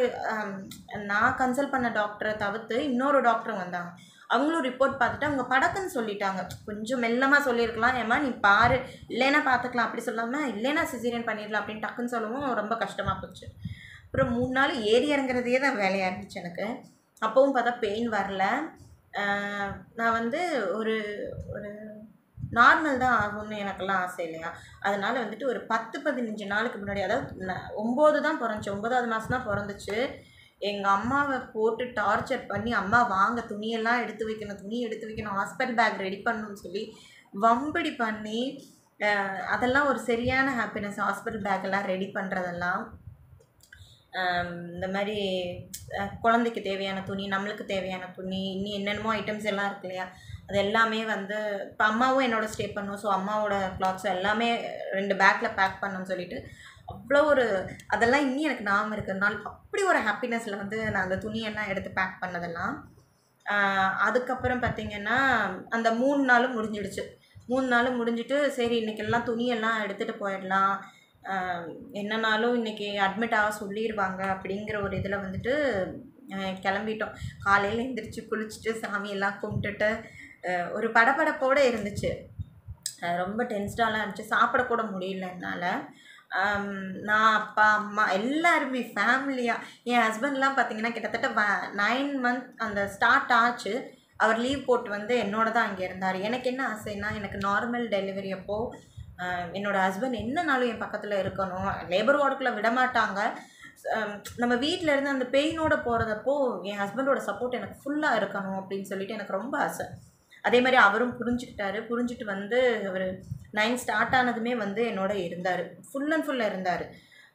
Speaker 1: நான் கன்சல்ட் பண்ண டாக்டரை தவிர்த்து இன்னொரு டாக்டர் வந்தாங்க அவங்களும் ரிப்போர்ட் பார்த்துட்டு அவங்க படக்குன்னு சொல்லிட்டாங்க கொஞ்சம் மெல்லமாக சொல்லியிருக்கலாம் ஏம்மா நீ பாரு இல்லைன்னா பார்த்துக்கலாம் அப்படி சொல்லாமல் இல்லைன்னா சிசேரியன் பண்ணிடலாம் அப்படின்னு டக்குன்னு சொல்லவும் ரொம்ப கஷ்டமாக போச்சு அப்புறம் மூணு நாள் ஏறி இறங்குறதே தான் வேலையாக இருந்துச்சு எனக்கு அப்போவும் பார்த்தா பெயின் வரல ஆஹ் நான் வந்து ஒரு ஒரு நார்மல் தான் ஆகும்னு எனக்கெல்லாம் ஆசை இல்லையா அதனால வந்துட்டு ஒரு பத்து பதினஞ்சு நாளுக்கு முன்னாடி அதாவது நான் ஒம்பது தான் பிறந்துச்சு ஒம்பதாவது மாதம் தான் பிறந்துச்சு எங்கள் அம்மாவை போட்டு டார்ச்சர் பண்ணி அம்மா வாங்க துணியெல்லாம் எடுத்து வைக்கணும் துணி எடுத்து வைக்கணும் ஹாஸ்பிட்டல் பேக் ரெடி பண்ணணும்னு சொல்லி வம்படி பண்ணி ஆஹ் அதெல்லாம் ஒரு சரியான ஹாப்பினஸ் ஹாஸ்பிட்டல் பேக்கெல்லாம் ரெடி பண்ணுறதெல்லாம் ஆம், இந்த மாதிரி அஹ், குழந்தைக்கு தேவையான துணி நம்மளுக்கு தேவையான துணி இன்னும் என்னென்னமோ ஐட்டம்ஸ் எல்லாம் இருக்கு இல்லையா அது எல்லாமே வந்து இப்போ அம்மாவும் என்னோட ஸ்டே பண்ணும் ஸோ அம்மாவோட கிளாத்ஸ் எல்லாமே ரெண்டு பேக்கில் பேக் பண்ணணும்னு சொல்லிட்டு அவ்வளோ ஒரு அதெல்லாம் இன்னும் எனக்கு ஞாபகம் இருக்கு நாள் அப்படி ஒரு ஹாப்பினஸில் வந்து நான் அந்த துணியெல்லாம் எடுத்து பேக் பண்ணதெல்லாம் ஆஹ் அதுக்கப்புறம் பார்த்தீங்கன்னா அந்த மூணு நாளும் முடிஞ்சிடுச்சு மூணு நாளும் முடிஞ்சிட்டு சரி இன்னைக்கெல்லாம் துணியெல்லாம் எடுத்துகிட்டு போயிடலாம் ஆஹ் என்னனாலும் இன்னைக்கு அட்மிட் ஆக சொல்லிடுவாங்க அப்படிங்கிற ஒரு இதில் வந்துட்டு ஆஹ் கிளம்பிட்டோம் காலையில் எந்திரிச்சு குளிச்சுட்டு சாமியெல்லாம் கும்பிட்டுட்டு ஆஹ் ஒரு படபடப்போடு இருந்துச்சு ஆஹ் ரொம்ப டென்ஸ்டாலாம் இருந்துச்சு சாப்பிடக்கூட முடியல என்னால் நான் அப்பா அம்மா எல்லாருமே ஃபேமிலியாக என் ஹஸ்பண்ட்லாம் பார்த்தீங்கன்னா கிட்டத்தட்ட நைன் மந்த் அந்த ஸ்டார்ட் ஆச்சு அவர் லீவ் போட்டு வந்து என்னோட தான் அங்கே இருந்தார் எனக்கு என்ன ஆசைன்னா எனக்கு நார்மல் டெலிவரி அப்போது ஆஹ் என்னோட ஹஸ்பண்ட் என்னனாலும் என் பக்கத்தில் இருக்கணும் லேபர் வார்டுக்குள்ளே விட மாட்டாங்க ஆம், நம்ம வீட்டில் இருந்து அந்த பெயினோட போகிறதப்போ என் ஹஸ்பண்டோட சப்போர்ட் எனக்கு ஃபுல்லாக இருக்கணும் அப்படின்னு சொல்லிட்டு எனக்கு ரொம்ப ஆசை அதே மாதிரி அவரும் புரிஞ்சுக்கிட்டாரு புரிஞ்சுட்டு வந்து அவர் நைன் ஸ்டார்ட் ஆனதுமே வந்து என்னோட இருந்தார் ஃபுல் அண்ட் ஃபுல்லாக இருந்தார்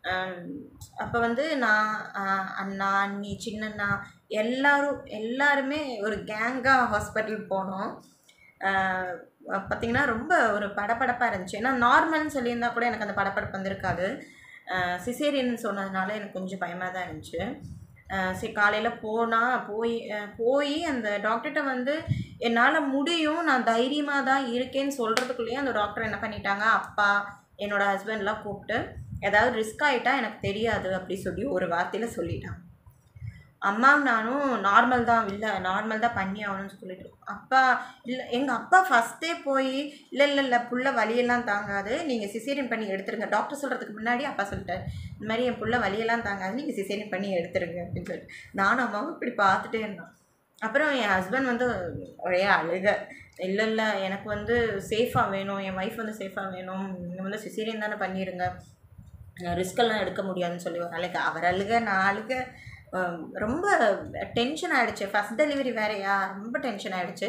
Speaker 1: அப்போ வந்து நான் ஆஹ் அண்ணா அண்ணி சின்னண்ணா எல்லாரும் எல்லாருமே ஒரு கேங்காக ஹாஸ்பிட்டல் போனோம் ஆஹ் பார்த்தீங்கன்னா ரொம்ப ஒரு படபடப்பாக இருந்துச்சு ஏன்னா நார்மல்னு சொல்லியிருந்தா கூட எனக்கு அந்த படபடப்பு வந்திருக்காது சிசேரியன் சொன்னதுனால எனக்கு கொஞ்சம் பயமாக தான் இருந்துச்சு ஆஹ் சரி காலையில் போனால் போய் ஆஹ் போய் அந்த டாக்டர்கிட்ட வந்து என்னால் முடியும் நான் தைரியமாக தான் இருக்கேன்னு சொல்கிறதுக்குள்ளேயே அந்த டாக்டர் என்ன பண்ணிட்டாங்க அப்பா என்னோட ஹஸ்பண்ட்லாம் கூப்பிட்டு ஏதாவது ரிஸ்க் ஆகிட்டா எனக்கு தெரியாது அப்படி சொல்லி ஒரு வார்த்தையில் சொல்லிட்டாங்க அம்மாவும் நானும் நார்மல் தான் இல்லை நார்மல் தான் பண்ணி ஆகணும்னு சொல்லிட்டு அப்பா இல்லை எங்கள் அப்பா ஃபஸ்ட்டே போய் இல்லை இல்லை இல்லை புள்ள வலியெல்லாம் தாங்காது நீங்கள் சிசேரியன் பண்ணி எடுத்துருங்க டாக்டர் சொல்கிறதுக்கு முன்னாடி அப்பா சொல்லிட்டார் இந்த மாதிரி என் புள்ள வலியெல்லாம் தாங்காது நீங்கள் சிசேரியன் பண்ணி எடுத்துருங்க அப்படின்னு சொல்லிட்டு நானும் அம்மாவும் இப்படி பார்த்துட்டே இருந்தோம் அப்புறம் என் ஹஸ்பண்ட் வந்து ஒரே அழுக இல்லை இல்லை எனக்கு வந்து சேஃபாக வேணும் என் ஒய்ஃப் வந்து சேஃபாக வேணும் நீங்கள் வந்து சிசேரியன் தானே பண்ணிடுங்க ரிஸ்கெல்லாம் எடுக்க முடியாதுன்னு சொல்லி ஒரு நாளைக்கு அவர் அழுக நான் அழுக ஹம், ரொம்ப டென்ஷன் ஆகிடுச்சு ஃபஸ்ட் டெலிவரி வேறையா ரொம்ப டென்ஷன் ஆகிடுச்சு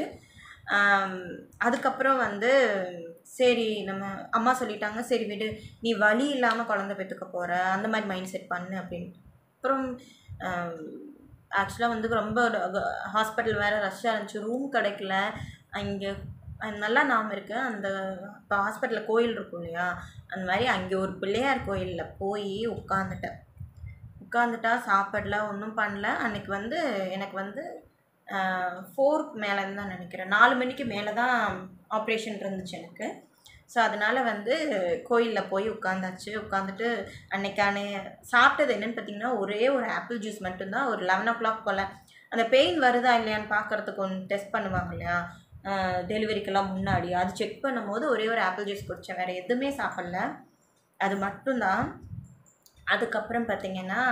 Speaker 1: அதுக்கப்புறம் வந்து சரி நம்ம அம்மா சொல்லிட்டாங்க சரி விடு நீ வலி இல்லாமல் குழந்தை பெற்றுக்க போகிற அந்த மாதிரி மைண்ட் செட் பண்ணு அப்படின்ட்டு அப்புறம் ஆக்சுவலாக வந்து ரொம்ப ஹாஸ்பிட்டல் வேறு ரஷ்ஷாக இருந்துச்சு ரூம் கிடைக்கல அங்கே நல்லா நாம இருக்கு அந்த இப்போ ஹாஸ்பிட்டலில் கோயில் இருக்கும் இல்லையா அந்த மாதிரி அங்கே ஒரு பிள்ளையார் கோயிலில் போய் உட்காந்துட்டேன் உட்காந்துட்டா சாப்பிடல ஒன்றும் பண்ணல அன்னைக்கு வந்து எனக்கு வந்து ஃபோர்க்கு மேலே தான் நினைக்கிறேன் நாலு மணிக்கு மேலே தான் ஆப்ரேஷன் இருந்துச்சு எனக்கு ஸோ அதனால் வந்து கோயிலில் போய் உட்காந்தாச்சு உட்காந்துட்டு அன்னைக்கான சாப்பிட்டது என்னன்னு பார்த்தீங்கன்னா ஒரே ஒரு ஆப்பிள் ஜூஸ் மட்டும்தான் ஒரு லெவன் ஓ கிளாக் போல் அந்த பெயின் வருதா இல்லையான்னு பார்க்கறதுக்கு ஒன்று டெஸ்ட் பண்ணுவாங்க இல்லையா டெலிவரிக்கெல்லாம் முன்னாடி அது செக் பண்ணும்போது ஒரே ஒரு ஆப்பிள் ஜூஸ் குடித்தேன் வேறு எதுவுமே சாப்பிடல அது மட்டும்தான் அதுக்கப்புறம் பார்த்தீங்கன்னா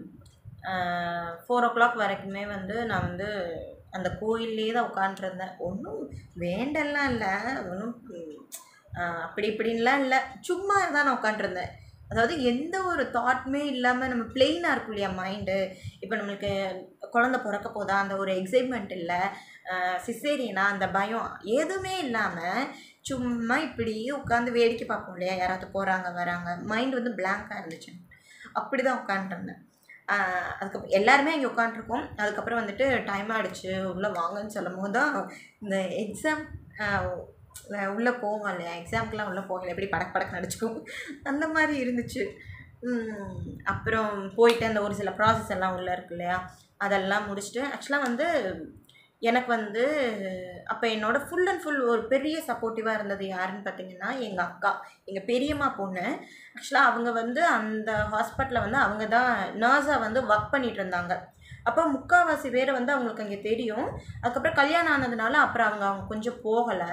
Speaker 1: ஃபோர் ஓ கிளாக் வரைக்குமே வந்து நான் வந்து அந்த கோயிலே தான் உட்காண்ட்ருந்தேன் ஒன்றும் வேண்டெல்லாம் இல்லை ஒன்றும் அப்படி இப்படின்லாம் இல்லை சும்மா தான் நான் உட்காண்ட்ருந்தேன் அதாவது எந்த ஒரு தாட்மே இல்லாமல் நம்ம பிளெயினாக இருக்கும் இல்லையா மைண்டு இப்போ நம்மளுக்கு குழந்த பிறக்க போதா அந்த ஒரு எக்ஸைட்மெண்ட் இல்லை சிசேரியனா அந்த பயம் எதுவுமே இல்லாமல் சும்மா இப்படி உட்காந்து வேடிக்கை பார்ப்போம் இல்லையா யாராவது போகிறாங்க வராங்க மைண்ட் வந்து பிளாங்காக இருந்துச்சு அப்படி தான் உட்காந்துருந்தேன் அதுக்கப்புறம் எல்லாருமே இங்கே உட்காண்ட்ருக்கோம் அதுக்கப்புறம் வந்துட்டு டைம் ஆகிடுச்சு உள்ளே வாங்கன்னு சொல்லும் போது தான் இந்த எக்ஸாம் உள்ளே போவோம் இல்லையா எக்ஸாம்க்கெலாம் உள்ளே போகல எப்படி படக்கு படக்கு நடிச்சுக்கும் அந்த மாதிரி இருந்துச்சு உம், அப்புறம் போயிட்டு அந்த ஒரு சில ப்ராசஸ் எல்லாம் உள்ளே இருக்கு இல்லையா அதெல்லாம் முடிச்சுட்டு ஆக்சுவலாக வந்து எனக்கு வந்து அப்போ என்னோட ஃபுல் அண்ட் ஃபுல் ஒரு பெரிய சப்போர்ட்டிவாக இருந்தது யாருன்னு பார்த்தீங்கன்னா எங்கள் அக்கா எங்கள் பெரியம்மா பொண்ணு ஆக்சுவலாக அவங்க வந்து அந்த ஹாஸ்பிட்டலில் வந்து அவங்க தான் நர்ஸாக வந்து ஒர்க் பண்ணிட்டு இருந்தாங்க அப்போ முக்கால்வாசி பேர் வந்து அவங்களுக்கு அங்கே தெரியும் அதுக்கப்புறம் கல்யாணம் ஆனதுனால அப்புறம் அவங்க அவங்க கொஞ்சம் போகலை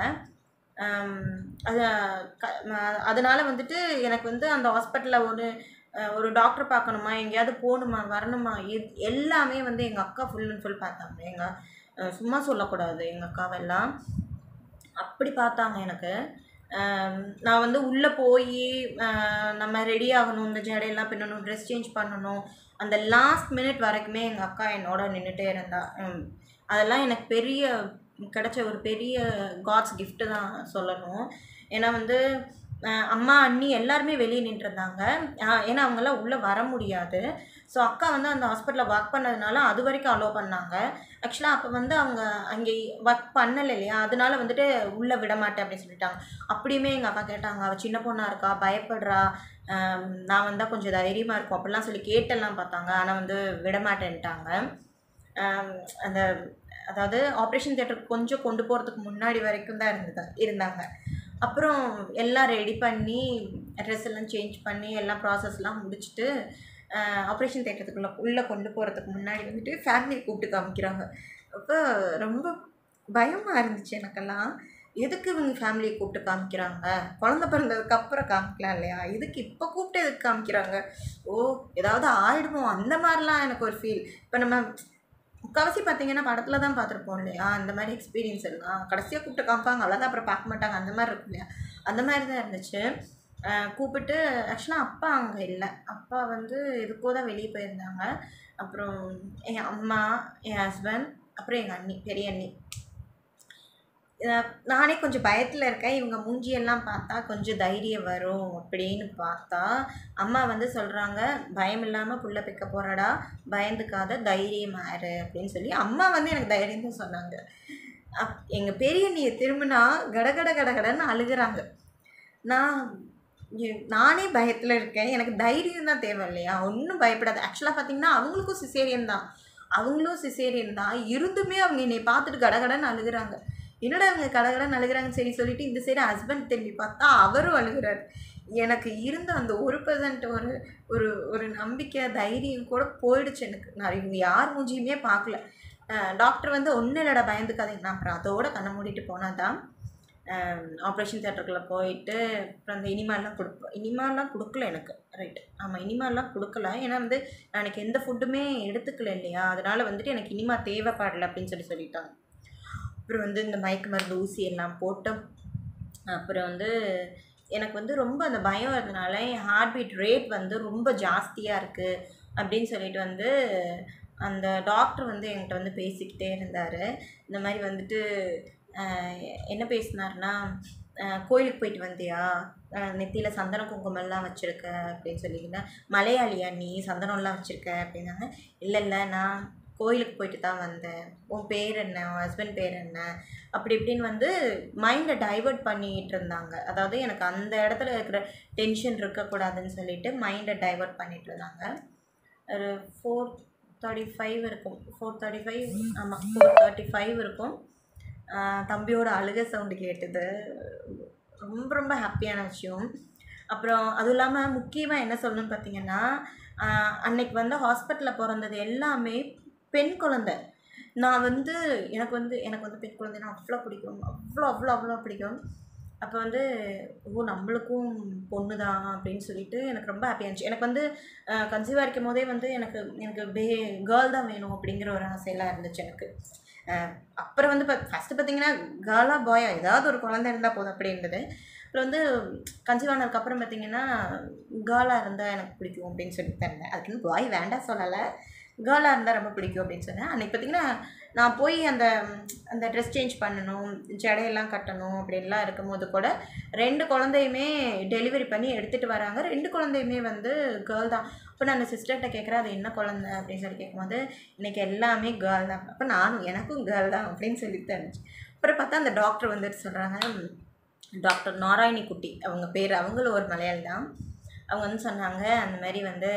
Speaker 1: அது க- ம- அதனால வந்துட்டு எனக்கு வந்து அந்த ஹாஸ்பிட்டலில் ஒரு அஹ், ஒரு டாக்டர் பார்க்கணுமா எங்கேயாவது போகணுமா வரணுமா எத் எல்லாமே வந்து எங்கள் அக்கா ஃபுல் அண்ட் ஃபுல் பார்த்தாங்க எங்கள் சும்மா சொல்லக்கூடாது எங்கள் அக்காவெல்லாம் அப்படி பார்த்தாங்க எனக்கு ஆம், நான் வந்து உள்ளே போய் நம்ம ரெடி ஆகணும் இந்த ஜடையெல்லாம் பின்னணும் ட்ரெஸ் சேஞ்ச் பண்ணணும் அந்த லாஸ்ட் மினிட் வரைக்குமே எங்கள் அக்கா என்னோட நின்றுட்டே இருந்தா ம், அதெல்லாம் எனக்கு பெரிய கிடைச்ச ஒரு பெரிய காட்ஸ் gift தான் சொல்லணும் ஏன்னா வந்து அஹ், அம்மா அண்ணி எல்லாருமே வெளியே நின்றுருந்தாங்க ஏன்னா அவங்கெல்லாம் உள்ளே வர முடியாது ஸோ அக்கா வந்து அந்த ஹாஸ்பிட்டலில் ஒர்க் பண்ணதுனால அது வரைக்கும் அலோவ் பண்ணாங்க ஆக்சுவலாக அப்போ வந்து அவங்க அங்கே ஒர்க் பண்ணலை இல்லையா அதனால வந்துட்டு உள்ளே விட மாட்டேன் அப்படின்னு சொல்லிட்டாங்க அப்படியுமே எங்கள் அப்பா கேட்டாங்க அவள் சின்ன பொண்ணாக இருக்கா பயப்படுறா ஆம், நான் வந்தால் கொஞ்சம் தைரியமாக இருக்கும் அப்படிலாம் சொல்லி கேட்டெல்லாம் பார்த்தாங்க ஆனால் வந்து விட மாட்டேன்ட்டாங்க ஆம், அந்த அதாவது ஆப்ரேஷன் தியேட்டருக்கு கொஞ்சம் கொண்டு போகிறதுக்கு முன்னாடி வரைக்கும் தான் இருந்தது இருந்தாங்க அப்புறம் எல்லாம் ரெடி பண்ணி ட்ரெஸ் எல்லாம் சேஞ்ச் பண்ணி எல்லாம் ப்ராசஸ்லாம் முடிச்சுட்டு ஆப்ரேஷன் தேட்டத்துக்குள்ளே உள்ளே கொண்டு போகிறதுக்கு முன்னாடி வந்துட்டு ஃபேமிலியை கூப்பிட்டு காமிக்கிறாங்க அப்போ ரொம்ப பயமாக இருந்துச்சு எனக்கெல்லாம் எதுக்கு இவங்க ஃபேமிலியை கூப்பிட்டு காமிக்கிறாங்க குழந்த பிறந்ததுக்கு அப்புறம் காமிக்கலாம் இல்லையா இதுக்கு இப்போ கூப்பிட்டு எதுக்கு காமிக்கிறாங்க ஓ ஏதாவது ஆயிடுமோ அந்த மாதிரிலாம் எனக்கு ஒரு ஃபீல் இப்போ நம்ம முக்கால்வாசி பார்த்தீங்கன்னா படத்தில் தான் பார்த்துருப்போம் இல்லையா அந்த மாதிரி எக்ஸ்பீரியன்ஸ் எல்லாம் கடைசியாக கூப்பிட்டு காமிப்பாங்க அவ்வளோதான் அப்புறம் பார்க்க மாட்டாங்க அந்த மாதிரி இருக்கும் இல்லையா அந்த மாதிரி தான் இருந்துச்சு அஹ் கூப்பிட்டு ஆக்சுவலாக அப்பா அங்கே இல்லை அப்பா வந்து எதுக்கோ தான் வெளியே போயிருந்தாங்க அப்புறம் என் அம்மா என் ஹஸ்பண்ட் அப்புறம் எங்கள் அண்ணி பெரிய அண்ணி அஹ் நானே கொஞ்சம் பயத்தில் இருக்கேன் இவங்க மூஞ்சியெல்லாம் பார்த்தா கொஞ்சம் தைரியம் வரும் அப்படின்னு பார்த்தா அம்மா வந்து சொல்கிறாங்க பயம் இல்லாமல் புள்ள பிக்க போகிறடா பயந்துக்காத தைரியம் ஆறு அப்படின்னு சொல்லி அம்மா வந்து எனக்கு தைரியம் தான் சொன்னாங்க அப் எங்கள் பெரிய அண்ணியை திரும்பினா கடகட கடகடன்னு அழுகுறாங்க நான் எ- நானே பயத்தில் இருக்கேன் எனக்கு தைரியம் தான் தேவை இல்லையா ஒன்றும் பயப்படாது ஆக்சுவலாக பார்த்தீங்கன்னா அவங்களுக்கும் சிசேரியன் தான் அவங்களும் சிசேரியன் தான் இருந்துமே அவங்க என்னை பார்த்துட்டு கடகடன்னு அழுகுறாங்க என்னடா அவங்க கடகடன்னு அழுகுறாங்கன்னு சரி சொல்லிட்டு இந்த சைடு ஹஸ்பண்ட் திரும்பி பார்த்தா அவரும் அழுகுறாரு எனக்கு இருந்த அந்த ஒரு பர்சன்ட் ஒரு ஒரு ஒரு நம்பிக்கை தைரியம் கூட போயிடுச்சு எனக்கு நான் இவங்க யார் மூஞ்சியுமே பார்க்கல டாக்டர் வந்து ஒன்றும் இல்லடா பயந்துக்காதீங்க நான் அப்புறம் அதோட கண்ணை மூடிட்டு போனால் தான் ஆப்ரேஷன் தேட்டருக்குள்ளே போயிட்டு அப்புறம் அந்த இனிமாலாம் கொடுப்போம் இனிமாலாம் கொடுக்கல எனக்கு ரைட் ஆமாம் இனிமாலாம் கொடுக்கல ஏன்னா வந்து நான் எனக்கு எந்த ஃபுட்டுமே எடுத்துக்கல இல்லையா அதனால் வந்துட்டு எனக்கு இனிமா தேவைப்படல அப்படின்னு சொல்லி சொல்லிட்டாங்க அப்புறம் வந்து இந்த மயக்க மருந்து ஊசி எல்லாம் போட்டு அப்புறம் வந்து எனக்கு வந்து ரொம்ப அந்த பயம் இருந்தனால என் ஹார்ட் பீட் ரேட் வந்து ரொம்ப ஜாஸ்தியாக இருக்குது அப்படின்னு சொல்லிட்டு வந்து அந்த டாக்டர் வந்து என்கிட்ட வந்து பேசிக்கிட்டே இருந்தார் இந்த மாதிரி வந்துட்டு ஆஹ், என்ன பேசினாருன்னா ஆஹ், கோயிலுக்கு போயிட்டு வந்தியா நெத்தியில் சந்தன குங்குமம்லாம் வச்சுருக்க அப்படின்னு சொல்லிங்கன்னா மலையாளியா நீ சந்தனம்லாம் வச்சுருக்க அப்படின்னாங்க இல்லை இல்லை நான் கோயிலுக்கு போயிட்டு தான் வந்தேன் உன் பேர் என்ன உன் ஹஸ்பண்ட் பேர் என்ன அப்படி இப்படின்னு வந்து மைண்டை டைவர்ட் பண்ணிட்டு இருந்தாங்க அதாவது எனக்கு அந்த இடத்துல இருக்கிற டென்ஷன் இருக்கக்கூடாதுன்னு சொல்லிட்டு மைண்டை டைவர்ட் பண்ணிட்டு இருந்தாங்க ஒரு ஃபோர் தேர்ட்டி ஃபைவ் இருக்கும் ஃபோர் தேர்ட்டி ஃபைவ் ஆமாம் ஃபோர் தேர்ட்டி ஃபைவ் இருக்கும் ஆஹ் தம்பியோட அழுகை சவுண்டு கேட்டது ரொம்ப ரொம்ப ஹாப்பியான விஷயம் அப்புறம் அதுவும் இல்லாமல் முக்கியமாக என்ன சொல்லணும்னு பார்த்தீங்கன்னா ஆஹ் அன்னைக்கு வந்து ஹாஸ்பிட்டலில் பிறந்தது எல்லாமே பெண் குழந்தை நான் வந்து எனக்கு வந்து எனக்கு வந்து பெண் குழந்தைனா அவ்வளோ பிடிக்கும் அவ்வளோ அவ்வளோ அவ்வளோ பிடிக்கும் அப்போ வந்து ஓ நம்மளுக்கும் பொண்ணு தான் அப்படின்னு சொல்லிட்டு எனக்கு ரொம்ப ஹாப்பியாக இருந்துச்சு எனக்கு வந்து கன்சீவாக இருக்கும் போதே வந்து எனக்கு எனக்கு பே கேர்ள் தான் வேணும் அப்படிங்கிற ஒரு ஆசையெல்லாம் இருந்துச்சு எனக்கு அஹ் அப்புறம் வந்து ஃபஸ்ட்டு பார்த்தீங்கன்னா கேர்ளா பாயா ஏதாவது ஒரு குழந்தை இருந்தால் போதும் அப்படி இருந்தது அப்புறம் வந்து கன்சீவ் ஆனதுக்கப்புறம் பார்த்தீங்கன்னா கேர்ளாக இருந்தால் எனக்கு பிடிக்கும் அப்படின்னு சொல்லி தந்தேன் அதுக்குன்னு பாய் வேண்டாம் சொல்லலை கேர்ளாக இருந்தால் ரொம்ப பிடிக்கும் அப்படின்னு சொன்னேன் அன்றைக்கி பார்த்தீங்கன்னா நான் போய் அந்த அந்த ட்ரெஸ் சேஞ்ச் பண்ணணும் ஜடையெல்லாம் கட்டணும் அப்படின்லாம் இருக்கும்போது கூட ரெண்டு குழந்தையுமே டெலிவரி பண்ணி எடுத்துகிட்டு வராங்க ரெண்டு குழந்தையுமே வந்து கேர்ள் தான் அப்போ நான் அந்த சிஸ்டர்கிட்ட கேட்குறேன் அது என்ன குழந்தை அப்படின்னு சொல்லி கேட்கும்போது இன்னைக்கு எல்லாமே கேர்ள் தான் அப்போ நானும் எனக்கும் கேர்ள் தான் அப்படின்னு சொல்லி தந்துச்சு அப்புறம் பார்த்தா அந்த டாக்டர் வந்துட்டு சொல்கிறாங்க டாக்டர் நாராயணி குட்டி அவங்க பேர் அவங்களும் ஒரு மலையாளி தான் அவங்க வந்து சொன்னாங்க அந்த மாதிரி வந்து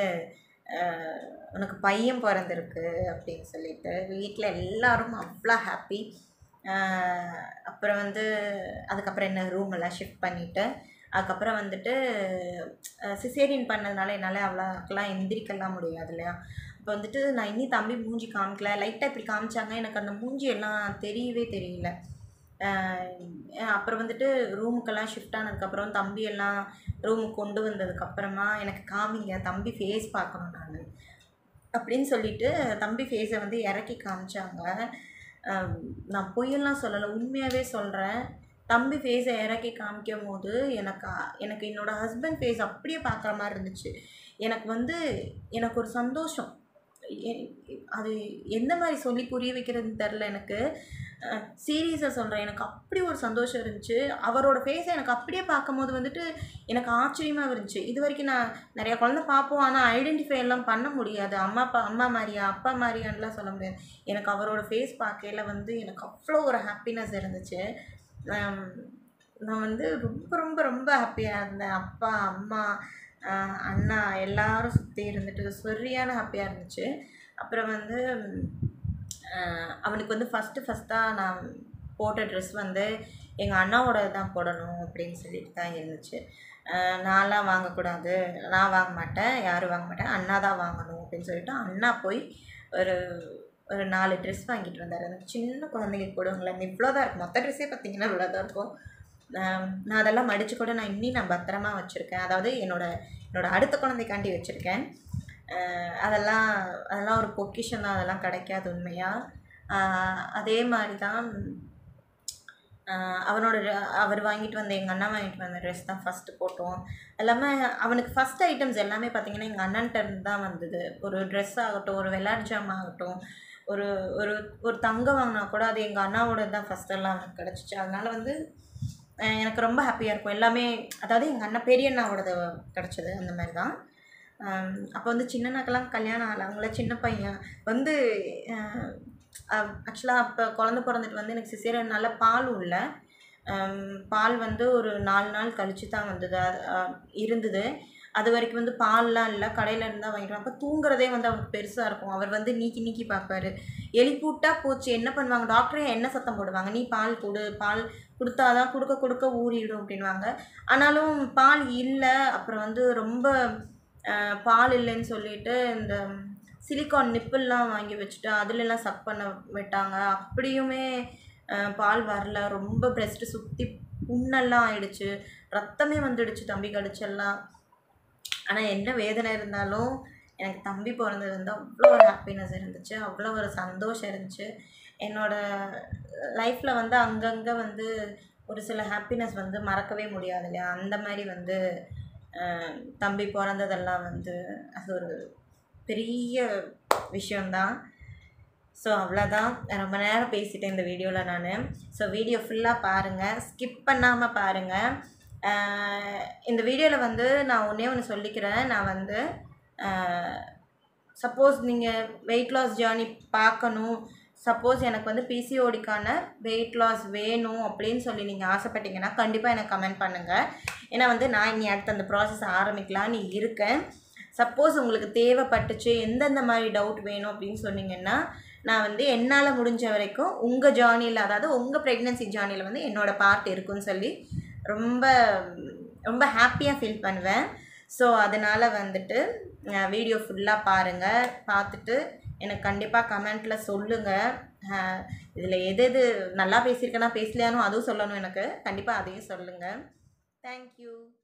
Speaker 1: அஹ், உனக்கு பையன் பிறந்திருக்கு அப்படின்னு சொல்லிட்டு வீட்டில் எல்லாரும் அவ்வளோ ஹாப்பி அப்புறம் வந்து அதுக்கப்புறம் என்ன ரூம் எல்லாம் ஷிஃப்ட் பண்ணிவிட்டு அதுக்கப்புறம் வந்துட்டு சிசேரியன் பண்ணதுனால என்னால் அவ்வளோக்கெல்லாம் எந்திரிக்கலாம் முடியாது இல்லையா இப்போ வந்துட்டு நான் இன்னி தம்பி மூஞ்சி காமிக்கல லைட்டாக இப்படி காமிச்சாங்க எனக்கு அந்த மூஞ்சி எல்லாம் தெரியவே தெரியல ஆஹ் அப்புறம் வந்துட்டு ரூமுக்கெல்லாம் ஷிஃப்ட் ஆனதுக்கப்புறம் தம்பி எல்லாம் ரூமுக்கு கொண்டு வந்ததுக்கப்புறமா எனக்கு காமிங்க தம்பி ஃபேஸ் பார்க்கணும் நான் அப்படின்னு சொல்லிட்டு தம்பி ஃபேஸை வந்து இறக்கி காமிச்சாங்க ஆம், நான் பொய்யெல்லாம் சொல்லலை உண்மையாகவே சொல்கிறேன் தம்பி ஃபேஸை இறக்கி காமிக்கும் போது எனக்கு அ- எனக்கு என்னோடய ஹஸ்பண்ட் ஃபேஸ் அப்படியே பார்க்குற மாதிரி இருந்துச்சு எனக்கு வந்து எனக்கு ஒரு சந்தோஷம் எ- அது எந்த மாதிரி சொல்லி புரிய வைக்கிறதுன்னு தெரில எனக்கு சீரியஸாக சொல்கிறேன் எனக்கு அப்படி ஒரு சந்தோஷம் இருந்துச்சு அவரோட ஃபேஸை எனக்கு அப்படியே பார்க்கும்போது வந்துட்டு எனக்கு ஆச்சரியமாக இருந்துச்சு இது வரைக்கும் நான் நிறைய குழந்தை பார்ப்போம் ஆனால் ஐடென்டிஃபை எல்லாம் பண்ண முடியாது அம்மா அப்பா அம்மா மாதிரியா அப்பா மாதிரியான்லாம் சொல்ல முடியாது எனக்கு அவரோட ஃபேஸ் பார்க்கையில வந்து எனக்கு அவ்வளோ ஒரு ஹாப்பினஸ் இருந்துச்சு ஆம், நான் வந்து ரொம்ப ரொம்ப ரொம்ப ஹாப்பியாக இருந்தேன் அப்பா அம்மா ஆஹ் அண்ணா எல்லாரும் சுற்றி இருந்துட்டு சரியான ஹாப்பியாக இருந்துச்சு அப்புறம் வந்து ஆஹ் அவனுக்கு வந்து ஃபஸ்ட்டு ஃபஸ்ட்டாக நான் போட்ட ட்ரெஸ் வந்து எங்கள் அண்ணாவோட தான் போடணும் அப்படின்னு சொல்லிட்டு தான் இருந்துச்சு ஆஹ் நான்லாம் வாங்கக்கூடாது நான் வாங்க மாட்டேன் யாரும் வாங்க மாட்டேன் அண்ணா தான் வாங்கணும் அப்படின்னு சொல்லிட்டு அண்ணா போய் ஒரு ஒரு நாலு ட்ரெஸ் வாங்கிட்டு வந்தார் எனக்கு சின்ன குழந்தைங்க போடுவாங்களே இவ்வளோ தான் இருக்கும் மொத்த ட்ரெஸ்ஸே பார்த்தீங்கன்னா இவ்வளோ தான் இருக்கும் ஆம், நான் அதெல்லாம் மடித்து கூட நான் இன்னி நான் பத்திரமா வச்சுருக்கேன் அதாவது என்னோட என்னோட அடுத்த குழந்தைக்காண்டி வச்சுருக்கேன் அஹ் அதெல்லாம் அதெல்லாம் ஒரு பொக்கிஷன் தான் அதெல்லாம் கிடைக்காது உண்மையாக அதே மாதிரி தான் ஆஹ் அவனோட ர- அவர் வாங்கிட்டு வந்த எங்கள் அண்ணா வாங்கிட்டு வந்த ட்ரெஸ் தான் ஃபஸ்ட்டு போட்டோம் எல்லாமே அவனுக்கு ஃபஸ்ட் ஐட்டம்ஸ் எல்லாமே பார்த்தீங்கன்னா எங்கள் அண்ணன்ட்ட இருந்து தான் வந்தது ஒரு ட்ரெஸ் ஆகட்டும் ஒரு விளையாட்டு ஜாமான் ஆகட்டும் ஒரு ஒரு ஒரு தங்கம் வாங்கினா கூட அது எங்கள் அண்ணாவோட தான் ஃபஸ்ட்டெல்லாம் அவனுக்கு கிடச்சிச்சு அதனால வந்து ஆஹ் எனக்கு ரொம்ப ஹாப்பியாக இருக்கும் எல்லாமே அதாவது எங்கள் அண்ணன் பெரிய அண்ணாவோடது கிடச்சிது அந்த மாதிரி தான் அப்போ வந்து சின்னனாக்கெல்லாம் கல்யாணம் ஆகலை அவங்கள சின்ன பையன் வந்து ஆக்சுவலாக அப்போ குழந்த பிறந்துட்டு வந்து எனக்கு சிசேரியனால பாலும் இல்லை ஆம், பால் வந்து ஒரு நாலு நாள் கழிச்சு தான் வந்தது அது, ஆஹ், இருந்தது அது வரைக்கும் வந்து பால்லாம் இல்லை கடையில் இருந்தால் வாங்கிட்டு அப்போ தூங்குறதே வந்து அவருக்கு பெருசாக இருக்கும் அவர் வந்து நீக்கி நீக்கி பார்ப்பாரு எலிக்கூட்டா போச்சு என்ன பண்ணுவாங்க டாக்டரே என்ன சத்தம் போடுவாங்க நீ பால் கொடு பால் கொடுத்தாதான் கொடுக்க கொடுக்க ஊறிடும் அப்படின்வாங்க ஆனாலும் பால் இல்லை அப்புறம் வந்து ரொம்ப ஆஹ், பால் இல்லைன்னு சொல்லிட்டு இந்த சிலிக்கான் நிப்பிள்லாம் வாங்கி வச்சுட்டு அதுலலாம் சக் பண்ண விட்டாங்க அப்படியுமே ஆஹ், பால் வரல ரொம்ப பிரஸ்ட்டு சுற்றி புண்ணெல்லாம் ஆயிடுச்சு ரத்தமே வந்துடுச்சு தம்பி கடிச்செல்லாம் ஆனால் என்ன வேதனை இருந்தாலும் எனக்கு தம்பி பிறந்தது வந்து அவ்வளோ ஒரு ஹாப்பினஸ் இருந்துச்சு அவ்வளோ ஒரு சந்தோஷம் இருந்துச்சு என்னோட லைஃப்பில் வந்து அங்கங்கே வந்து ஒரு சில ஹாப்பினஸ் வந்து மறக்கவே முடியாது இல்லையா அந்த மாதிரி வந்து அஹ், தம்பி பிறந்ததெல்லாம் வந்து அது ஒரு பெரிய விஷயந்தான் ஸோ அவ்வளோதான் ரொம்ப நேரம் பேசிட்டேன் இந்த வீடியோவில் நான் ஸோ வீடியோ ஃபுல்லாக பாருங்கள் ஸ்கிப் பண்ணாமல் பாருங்கள் இந்த வீடியோவில் வந்து நான் ஒன்றே ஒன்று சொல்லிக்கிறேன் நான் வந்து சப்போஸ் நீங்கள் வெயிட் லாஸ் ஜேர்னி பார்க்கணும் சப்போஸ் எனக்கு வந்து பிசிஓடிக்கான வெயிட் லாஸ் வேணும் அப்படின்னு சொல்லி நீங்கள் ஆசைப்பட்டீங்கன்னா கண்டிப்பாக எனக்கு கமெண்ட் பண்ணுங்கள் ஏன்னா வந்து நான் இனி அடுத்து அந்த ப்ராசஸ் ஆரம்பிக்கலான்னு இருக்கேன் சப்போஸ் உங்களுக்கு தேவைப்பட்டுச்சு எந்தெந்த மாதிரி டவுட் வேணும் அப்படின்னு சொன்னீங்கன்னா நான் வந்து என்னால் முடிஞ்ச வரைக்கும் உங்கள் ஜேர்னியில் அதாவது உங்கள் ப்ரெக்னென்சி ஜேர்னியில் வந்து என்னோடய பார்ட் இருக்குன்னு சொல்லி ரொம்ப ரொம்ப ஹாப்பியாக ஃபீல் பண்ணுவேன் ஸோ அதனால் வந்துட்டு வீடியோ ஃபுல்லாக பாருங்கள் பார்த்துட்டு எனக்கு கண்டிப்பாக கமெண்ட்டில் சொல்லுங்கள் இதில் எது எது நல்லா பேசியிருக்கேனா பேசலையானோ அதுவும் சொல்லணும் எனக்கு கண்டிப்பாக அதையும் சொல்லுங்கள் தேங்க்யூ